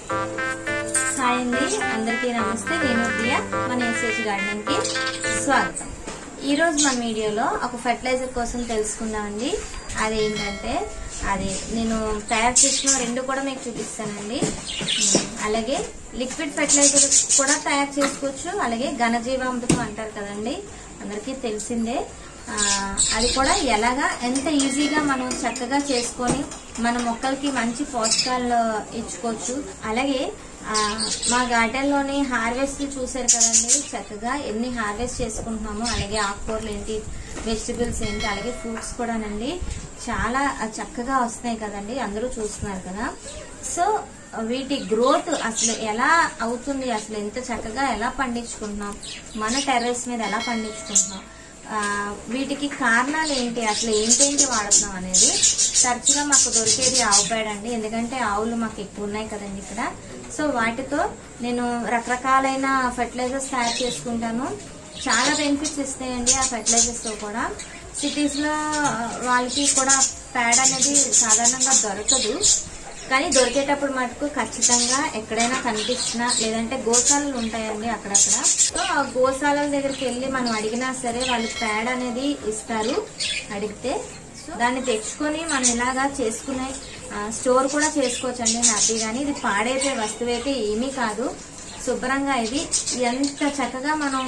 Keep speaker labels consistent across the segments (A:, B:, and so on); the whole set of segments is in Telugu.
A: హాయ్ అండి అందరికీ నమస్తే నేను ప్రియ మన ఎస్ఎస్ గార్డెనింగ్ కి స్వాగతం ఈ రోజు మన వీడియోలో ఒక ఫెర్టిలైజర్ కోసం తెలుసుకుందామండి అదేంటంటే అది నేను తయారు చేసిన రెండు కూడా మీకు చూపిస్తానండి ఉమ్, అలాగే లిక్విడ్ ఫెర్టిలైజర్ కూడా తయారు చేసుకోవచ్చు అలాగే ఘనజీవామృతం అంటారు కదండి అందరికీ తెలిసిందే ఆ, అది కూడా ఎలాగా ఎంత ఈజీగా మనం చక్కగా చేసుకొని మన మొక్కలకి మంచి పోషకాలు ఇచ్చుకోవచ్చు అలాగే ఆ, మా గార్డెన్ లోని హార్వెస్ట్ చూసారు కదండి చక్కగా ఎన్ని హార్వెస్ట్ చేసుకుంటున్నాము అలాగే ఆకుకూరలు ఏంటి వెజిటబుల్స్ ఏంటి అలాగే ఫ్రూట్స్ కూడానండి చాలా చక్కగా వస్తున్నాయి కదండి అందరూ చూస్తున్నారు కదా సో వీటి గ్రోత్ అసలు ఎలా అవుతుంది అసలు ఎంత చక్కగా ఎలా పండించుకుంటున్నాం మన టెర్రస్ మీద ఎలా పండించుకుంటున్నాం ఆ, వీటికి కారణాలు ఏంటి అసలు ఏంటేంటి వాడుతున్నాం అనేది తరచుగా మాకు దొరికేది ఆవు పేడ అండి ఎందుకంటే ఆవులు మాకు ఎక్కువ ఉన్నాయి కదండి ఇక్కడ సో వాటితో నేను రకరకాలైన ఫెర్టిలైజర్స్ తయారు చేసుకుంటాను చాలా బెనిఫిట్స్ ఇస్తాయండి ఆ ఫెర్టిలైజర్స్ తో కూడా సిటీస్ లో ఆ, వాళ్ళకి కూడా పేడ అనేది సాధారణంగా దొరకదు కానీ దొరికేటప్పుడు మటుకు ఖచ్చితంగా ఎక్కడైనా కనిపించినా లేదంటే గోశాలలు ఉంటాయండి అక్కడక్కడ సో ఆ గోశాలల దగ్గరికి వెళ్ళి మనం అడిగినా సరే వాళ్ళు పేడ అనేది ఇస్తారు అడిగితే సో దాన్ని తెచ్చుకొని మనం ఇలాగా చేసుకునే ఆ, స్టోర్ కూడా చేసుకోవచ్చండి హ్యాపీగాని ఇది పాడైతే వస్తువు అయితే ఏమీ కాదు శుభ్రంగా ఇది ఎంత చక్కగా మనం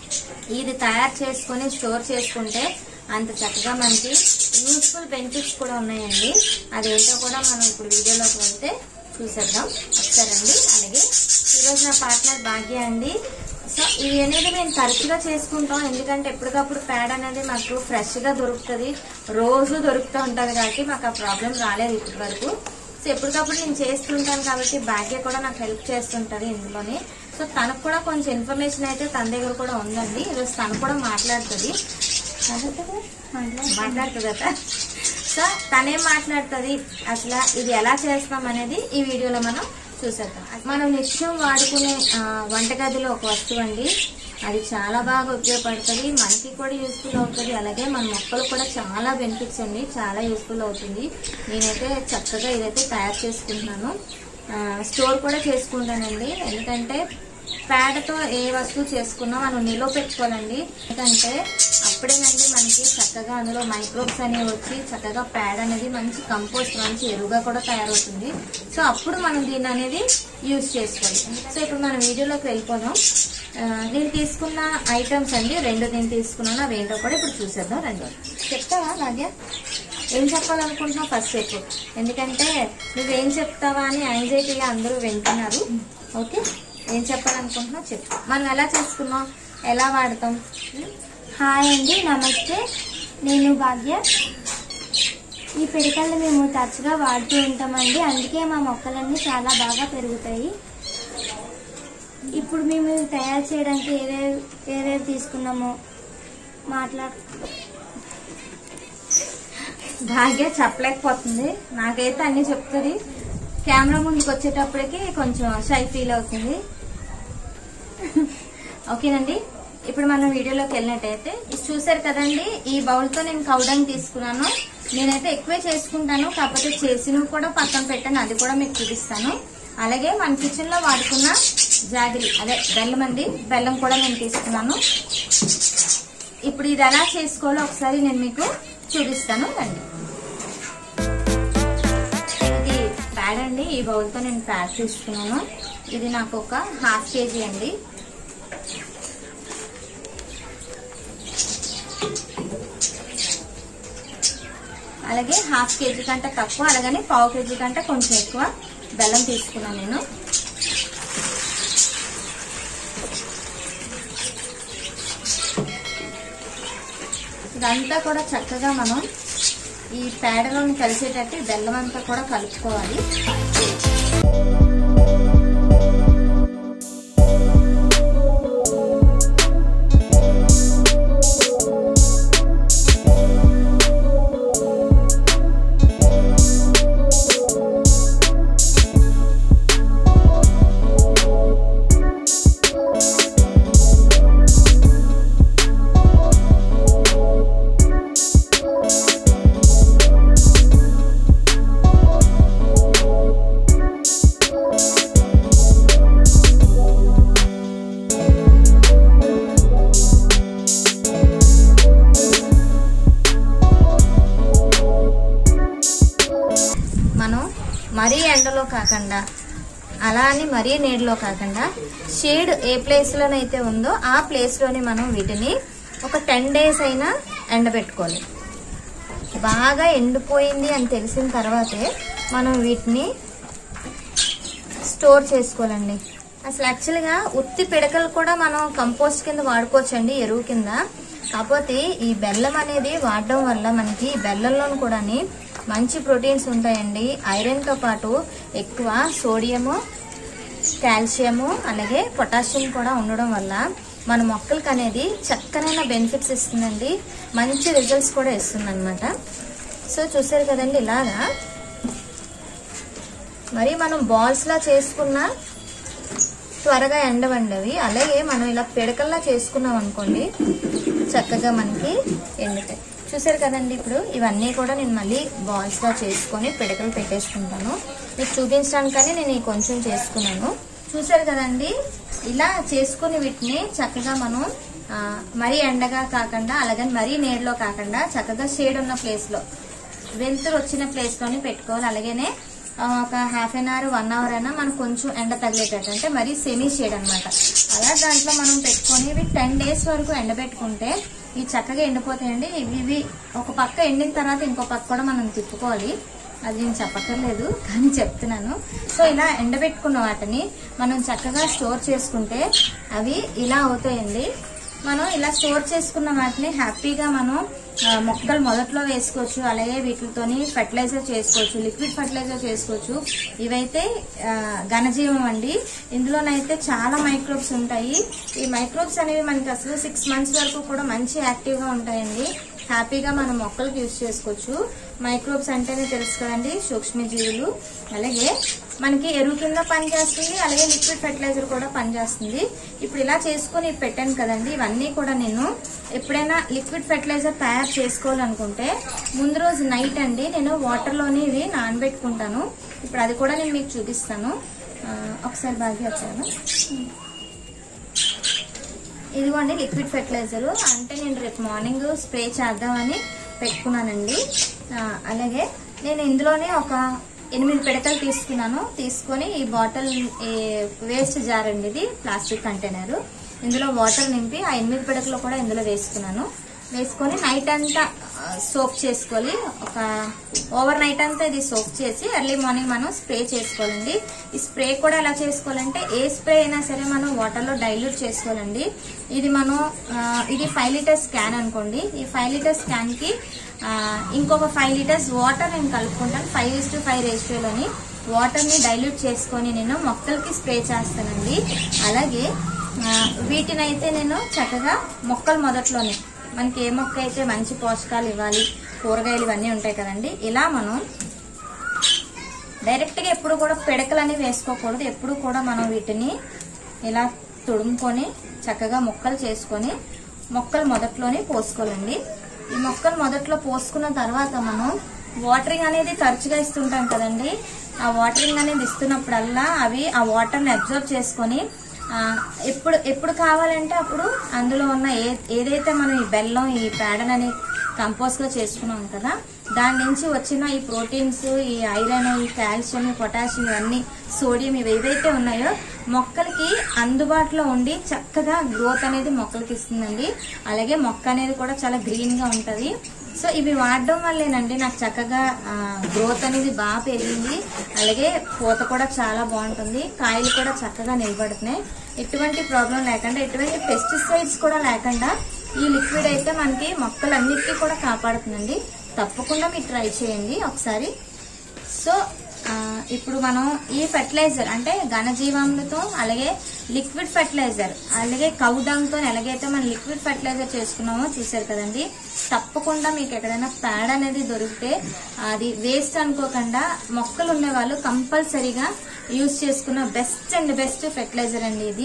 A: ఇది తయారు చేసుకొని స్టోర్ చేసుకుంటే అంత చక్కగా మనకి యూస్ఫుల్ బెనిఫిట్స్ కూడా ఉన్నాయండి అదేంటో కూడా మనం ఇప్పుడు వీడియోలోకి వెళ్తే చూసేద్దాం ఒకసారండి అలాగే ఈరోజు నా పార్ట్నర్ భాగ్య అండి సో ఇవి అనేది మేము తరచుగా చేసుకుంటాం ఎందుకంటే ఎప్పటికప్పుడు ప్యాడ్ అనేది మాకు ఫ్రెష్ గా దొరుకుతుంది రోజు దొరుకుతూ ఉంటుంది కాబట్టి మాకు ఆ ప్రాబ్లం రాలేదు ఇప్పటి వరకు సో ఎప్పటికప్పుడు నేను చేస్తుంటాను కాబట్టి భాగ్య కూడా నాకు హెల్ప్ చేస్తుంటది ఇందులోనే సో తనకు కూడా కొంచెం ఇన్ఫర్మేషన్ అయితే తన దగ్గర కూడా ఉందండి ఈరోజు తను కూడా మాట్లాడుతుంది మాట్లాడుతుందట సో తనేం మాట్లాడుతుంది అసలు ఇది ఎలా చేస్తాం అనేది ఈ వీడియోలో మనం చూసేద్దాం మనం నిత్యం వాడుకునే ఆ, వంటగదిలో ఒక వస్తువు అండి అది చాలా బాగా ఉపయోగపడుతుంది మనకి కూడా యూస్ఫుల్ అవుతుంది అలాగే మన మొక్కలు కూడా చాలా బెనిఫిట్స్ అండి చాలా యూస్ఫుల్ అవుతుంది నేనైతే చక్కగా ఇదైతే తయారు చేసుకుంటున్నాను ఆ, స్టోర్ కూడా చేసుకుంటానండి ఎందుకంటే పేడతో ఏ వస్తువు చేసుకున్నా మనం నిల్వ పెట్టుకోవాలండి ఎందుకంటే అప్పుడేనండి మనకి చక్కగా అందులో మైక్రోబ్స్ అనేవి వచ్చి చక్కగా పేడ అనేది మంచి కంపోస్ట్ మంచి ఎరువుగా కూడా తయారవుతుంది సో అప్పుడు మనం దీన్ని అనేది యూజ్ చేసుకోవాలి సో ఇప్పుడు మనం వీడియోలోకి వెళ్ళిపోదాం ఆ, నేను తీసుకున్న ఐటమ్స్ అండి రెండు నేను తీసుకున్నాను అవి ఏంటో కూడా ఇప్పుడు చూసేద్దాం రండి చెప్తావా నాగ్య ఏం చెప్పాలనుకుంటున్నావు ఫస్ట్ చెప్పు ఎందుకంటే నువ్వేం చెప్తావా అని యాంగ్జైటీగా అందరూ వింటున్నారు ఓకే ఏం చెప్పాలనుకుంటున్నావు చెప్పు మనం ఎలా చేసుకున్నాం ఎలా వాడతాం ఉం?
B: హాయ్ అండి నమస్తే నేను భాగ్య ఈ పిడకల్ని మేము తరచుగా వాడుతూ ఉంటామండి అందుకే మా మొక్కలన్నీ చాలా బాగా పెరుగుతాయి ఇప్పుడు మేము ఇవి తయారు చేయడానికి ఏవేవి ఏవేవి తీసుకున్నామో మాట్లాడు
A: భాగ్య చెప్పలేకపోతుంది నాకైతే అన్ని చెప్తుంది కెమెరా ముందుకు వచ్చేటప్పటికి కొంచెం షై ఫీల్ అవుతుంది ఓకేనండి ఇప్పుడు మనం వీడియోలోకి వెళ్ళినట్టయితే ఇది చూసారు కదండి ఈ బౌల్ తో నేను కౌడంగ్ తీసుకున్నాను నేనైతే ఎక్కువే చేసుకుంటాను కాకపోతే చేసినవి కూడా పక్కన పెట్టాను అది కూడా మీకు చూపిస్తాను అలాగే మన కిచెన్ లో వాడుకున్న జాగిరి అదే బెల్లం అండి బెల్లం కూడా నేను తీసుకున్నాను ఇప్పుడు ఇది ఎలా చేసుకోవాలో ఒకసారి నేను మీకు చూపిస్తాను రండి ఇది ప్యాడ్ అండి ఈ బౌల్తో నేను ప్యాడ్ తీసుకున్నాను ఇది నాకు ఒక హాఫ్ కేజీ అండి అలాగే హాఫ్ కేజీ కంటే తక్కువ అలాగని పావు కేజీ కంటే కొంచెం ఎక్కువ బెల్లం తీసుకున్నాను నేను ఇదంతా కూడా చక్కగా మనం ఈ పేడలోని కలిసేటట్టు ఈ బెల్లం అంతా కూడా కలుపుకోవాలి కాకుండా అలా అని మరీ నీడలో కాకుండా షేడ్ ఏ ప్లేస్ లోనైతే ఉందో ఆ ప్లేస్ లోని మనం వీటిని ఒక టెన్ డేస్ అయినా ఎండబెట్టుకోవాలి బాగా ఎండిపోయింది అని తెలిసిన తర్వాతే మనం వీటిని స్టోర్ చేసుకోవాలండి అసలు యాక్చువల్గా ఉత్తి పిడకలు కూడా మనం కంపోస్ట్ కింద వాడుకోవచ్చండి ఎరువు కింద కాకపోతే ఈ బెల్లం అనేది వాడడం వల్ల మనకి ఈ బెల్లంలోను కూడా మంచి ప్రోటీన్స్ ఉంటాయండి ఐరన్తో పాటు ఎక్కువ సోడియము కాల్షియము అలాగే పొటాషియం కూడా ఉండడం వల్ల మన మొక్కలకు అనేది చక్కనైన బెనిఫిట్స్ ఇస్తుందండి మంచి రిజల్ట్స్ కూడా ఇస్తుంది అనమాట సో చూసారు కదండి ఇలాగా మరి మనం బాల్స్ లా చేసుకున్న త్వరగా ఎండవండి అవి అలాగే మనం ఇలా పిడకల్లా చేసుకున్నాం అనుకోండి చక్కగా మనకి ఎండుతాయి చూసారు కదండి ఇప్పుడు ఇవన్నీ కూడా నేను మళ్ళీ బాల్స్ లా చేసుకొని పిడకలు పెట్టేసుకుంటాను మీకు చూపించడానికని నేను ఈ కొంచెం చేసుకున్నాను చూసారు కదండి ఇలా చేసుకుని వీటిని చక్కగా మనం ఆ, మరీ ఎండగా కాకుండా అలాగని మరీ నీడలో కాకుండా చక్కగా షేడ్ ఉన్న ప్లేస్ లో వెలుతురు వచ్చిన ప్లేస్ లోనే పెట్టుకోవాలి అలాగనే ఆ, ఒక half an hour one hour అయినా మనకు కొంచెం ఎండ తగిలేటట్టు అంటే మరీ సెమీ షేడ్ అన్నమాట అలా దాంట్లో మనం పెట్టుకొని ఇవి టెన్ డేస్ వరకు ఎండబెట్టుకుంటే ఇవి చక్కగా ఎండిపోతాయండి ఇవి ఇవి ఒక పక్క ఎండిన తర్వాత ఇంకో పక్క కూడా మనం తిప్పుకోవాలి అది నేను చెప్పక్కర్లేదు కానీ చెప్తున్నాను సో ఇలా ఎండబెట్టుకున్న వాటిని మనం చక్కగా స్టోర్ చేసుకుంటే అవి ఇలా అవుతాయండి మనం ఇలా స్టోర్ చేసుకున్న వాటిని హ్యాపీగా మనం ఆ, మొక్కలు మొదట్లో వేసుకోవచ్చు అలాగే వీటితోని ఫర్టిలైజర్ చేసుకోవచ్చు లిక్విడ్ ఫర్టిలైజర్ చేసుకోవచ్చు ఇవైతే ఆ, ఘనజీవం అండి ఇందులోనైతే చాలా మైక్రోబ్స్ ఉంటాయి ఈ మైక్రోబ్స్ అనేవి మనకి అసలు సిక్స్ మంత్స్ వరకు కూడా మంచి యాక్టివ్ గా ఉంటాయండి హ్యాపీగా మనం మొక్కలకు యూజ్ చేసుకోవచ్చు మైక్రోబ్స్ అంటేనే తెలుసు కదండి సూక్ష్మజీవులు అలాగే మనకి ఎరువు కింద పనిచేస్తుంది అలాగే లిక్విడ్ ఫెర్టిలైజర్ కూడా పనిచేస్తుంది ఇప్పుడు ఇలా చేసుకొని పెట్టాను కదండి ఇవన్నీ కూడా నేను ఎప్పుడైనా లిక్విడ్ ఫెర్టిలైజర్ తయారు చేసుకోవాలనుకుంటే ముందు రోజు నైట్ అండి నేను వాటర్లోని ఇవి నానబెట్టుకుంటాను ఇప్పుడు అది కూడా నేను మీకు చూపిస్తాను ఆ, ఒకసారి బాగా వచ్చాను ఇదిగోండి లిక్విడ్ ఫెర్టిలైజర్ అంటే నేను రేపు మార్నింగ్ స్ప్రే చేద్దామని పెట్టుకున్నానండి ఆ, అలాగే నేను ఇందులోనే ఒక ఎనిమిది పిడకలు తీసుకున్నాను తీసుకొని ఈ బాటిల్ ఈ వేస్ట్ జార్ అండి ఇది ప్లాస్టిక్ కంటైనర్ ఇందులో వాటర్ నింపి ఆ ఎనిమిది పిడకలు కూడా ఇందులో వేసుకున్నాను వేసుకొని నైట్ అంతా సోప్ చేసుకోవాలి ఒక ఓవర్ నైట్ అంతా ఇది సోప్ చేసి ఎర్లీ మార్నింగ్ మనం స్ప్రే చేసుకోవాలండి ఈ స్ప్రే కూడా ఎలా చేసుకోవాలంటే ఏ స్ప్రే అయినా సరే మనం వాటర్ లో డైల్యూట్ చేసుకోవాలండి ఇది మనం ఆ, ఇది ఫైవ్ లీటర్స్ క్యాన్ అనుకోండి ఈ ఫైవ్ లీటర్స్ క్యాన్ కి ఆ, ఇంకొక ఫైవ్ లీటర్స్ వాటర్ నేను కలుపుకుంటాను ఫైవ్ ఇస్ టు ఫైవ్ రేషియోలోని వాటర్ ని డైల్యూట్ చేసుకొని నేను మొక్కలకి స్ప్రే చేస్తానండి అలాగే ఆ, వీటినైతే నేను చక్కగా మొక్కలు మొదట్లోనే మనకి ఏ మొక్క అయితే మంచి పోషకాలు ఇవ్వాలి కూరగాయలు ఇవన్నీ ఉంటాయి కదండి ఇలా మనం డైరెక్ట్ గా ఎప్పుడు కూడా పిడకలు అనేవి వేసుకోకూడదు ఎప్పుడు కూడా మనం వీటిని ఇలా తుడుముకొని చక్కగా మొక్కలు చేసుకొని మొక్కలు మొదట్లోనే పోసుకోవాలండి ఈ మొక్కలు మొదట్లో పోసుకున్న తర్వాత మనం వాటరింగ్ అనేది తరచుగా ఇస్తుంటాం కదండి ఆ వాటరింగ్ అనేది ఇస్తున్నప్పుడల్లా అవి ఆ వాటర్ని అబ్జర్వ్ చేసుకొని ఆ, ఎప్పుడు ఎప్పుడు కావాలంటే అప్పుడు అందులో ఉన్న ఏ ఏదైతే మనం ఈ బెల్లం ఈ పేడనని కంపోస్ట్ గా చేసుకున్నాం కదా దాని నుంచి వచ్చిన ఈ ప్రోటీన్స్ ఈ ఐరన్ ఈ కాల్షియం ఈ పొటాషియం ఇవన్నీ సోడియం ఇవి ఏవైతే ఉన్నాయో మొక్కలకి అందుబాటులో ఉండి చక్కగా గ్రోత్ అనేది మొక్కలకి ఇస్తుందండి అలాగే మొక్క అనేది కూడా చాలా గ్రీన్ గా ఉంటది సో ఇవి వాడడం వల్లేనండి నాకు చక్కగా గ్రోత్ అనేది బాగా పెరిగింది అలాగే పూత కూడా చాలా బాగుంటుంది కాయలు కూడా చక్కగా నిలబడుతున్నాయి ఎటువంటి ప్రాబ్లం లేకుండా ఎటువంటి పెస్టిసైడ్స్ కూడా లేకుండా ఈ లిక్విడ్ అయితే మనకి మొక్కలన్నిటికీ కూడా కాపాడుతుందండి తప్పకుండా మీరు ట్రై చేయండి ఒకసారి సో ఆ, ఇప్పుడు మనం ఈ ఫెర్టిలైజర్ అంటే ఘనజీవామృతం అలాగే లిక్విడ్ ఫెర్టిలైజర్ అలాగే కౌడంతో ఎలాగైతే మనం లిక్విడ్ ఫెర్టిలైజర్ చేసుకున్నామో చూసారు కదండి తప్పకుండా మీకు ఎక్కడైనా పేడ అనేది దొరికితే అది వేస్ట్ అనుకోకుండా మొక్కలు ఉండే వాళ్ళు కంపల్సరీగా యూజ్ చేసుకున్న బెస్ట్ అండ్ బెస్ట్ ఫెర్టిలైజర్ అండి ఇది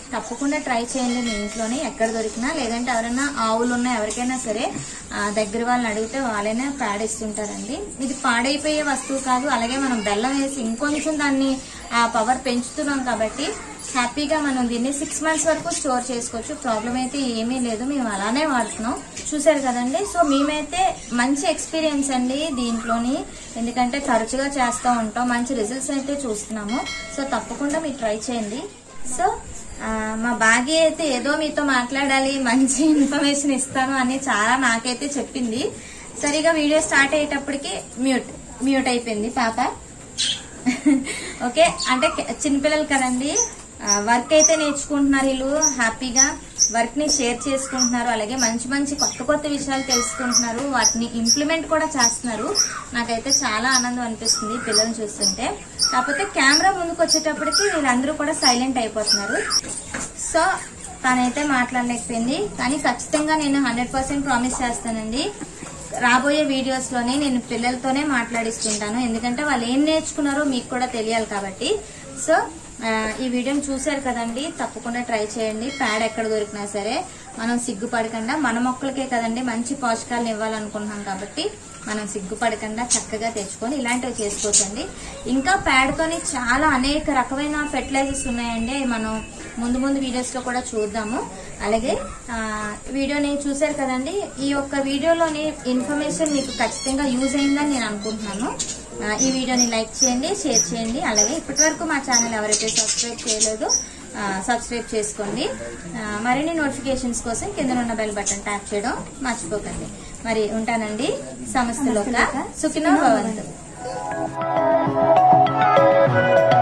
A: తప్పకుండా ట్రై చేయండి మీ ఇంట్లోనే ఎక్కడ దొరికినా లేదంటే ఎవరైనా ఆవులు ఉన్నా ఎవరికైనా సరే ఆ, దగ్గర వాళ్ళని అడిగితే వాళ్ళైనా ప్యాడ్ ఇస్తుంటారండి ఇది పాడైపోయే వస్తువు కాదు అలాగే మనం బెల్లం వేసి ఇంకొంచెం దాన్ని ఆ పవర్ పెంచుతున్నాం కాబట్టి హ్యాపీగా మనం దీన్ని సిక్స్ మంత్స్ వరకు స్టోర్ చేసుకోవచ్చు ప్రాబ్లం అయితే ఏమీ లేదు మేము అలానే వాడుతున్నాం చూసారు కదండి సో మేమైతే మంచి ఎక్స్పీరియన్స్ అండి దీంట్లోని ఎందుకంటే తరచుగా చేస్తూ ఉంటాం మంచి రిజల్ట్స్ అయితే చూస్తున్నాము సో తప్పకుండా మీరు ట్రై చేయండి సో ఆ, మా బాగి అయితే ఏదో మీతో మాట్లాడాలి మంచి ఇన్ఫర్మేషన్ ఇస్తాను అని చాలా నాకైతే చెప్పింది సరిగా వీడియో స్టార్ట్ అయ్యేటప్పటికి మ్యూట్ మ్యూట్ అయిపోయింది పాప ఓకే అంటే క- చిన్నపిల్లలు కదండి వర్క్ అయితే నేర్చుకుంటున్నారు వీళ్ళు హ్యాపీగా వర్క్ ని షేర్ చేసుకుంటున్నారు అలాగే మంచి మంచి కొత్త కొత్త విషయాలు తెలుసుకుంటున్నారు వాటిని ఇంప్లిమెంట్ కూడా చేస్తున్నారు నాకైతే చాలా ఆనందం అనిపిస్తుంది పిల్లల్ని చూస్తుంటే కాకపోతే కెమెరా ముందుకు వచ్చేటప్పటికి వీళ్ళందరూ కూడా సైలెంట్ అయిపోతున్నారు సో తనైతే మాట్లాడలేకపోయింది కానీ ఖచ్చితంగా నేను హండ్రెడ్ పర్సెంట్ ప్రామిస్ చేస్తానండి రాబోయే వీడియోస్ లోనే నేను పిల్లలతోనే మాట్లాడిస్తుంటాను ఎందుకంటే వాళ్ళు ఏం నేర్చుకున్నారో మీకు కూడా తెలియాలి కాబట్టి సో ఆ, ఈ వీడియోని చూశారు కదండి తప్పకుండా ట్రై చేయండి ప్యాడ్ ఎక్కడ దొరికినా సరే మనం సిగ్గుపడకుండా మన మొక్కలకే కదండి మంచి పోషకాలను ఇవ్వాలనుకుంటున్నాం కాబట్టి మనం సిగ్గుపడకుండా చక్కగా తెచ్చుకొని ఇలాంటివి చేసుకోవచ్చండి ఇంకా ప్యాడ్తోని చాలా అనేక రకమైన ఫెర్టిలైజర్స్ ఉన్నాయండి అవి మనం ముందు ముందు వీడియోస్ లో కూడా చూద్దాము అలాగే ఆ, వీడియోని చూశారు కదండి ఈ యొక్క వీడియోలోని ఇన్ఫర్మేషన్ మీకు ఖచ్చితంగా యూజ్ అయిందని నేను అనుకుంటున్నాను ఆ, ఈ వీడియోని లైక్ చేయండి షేర్ చేయండి అలాగే ఇప్పటి వరకు మా ఛానల్ ఎవరైతే సబ్స్క్రైబ్ చేయలేదు ఆ, సబ్స్క్రైబ్ చేసుకోండి ఆ, మరిన్ని నోటిఫికేషన్స్ కోసం కింద ఉన్న బెల్ బటన్ ట్యాప్ చేయడం మర్చిపోకండి మరి ఉంటానండి సమస్తలోక సుఖినో భవంతు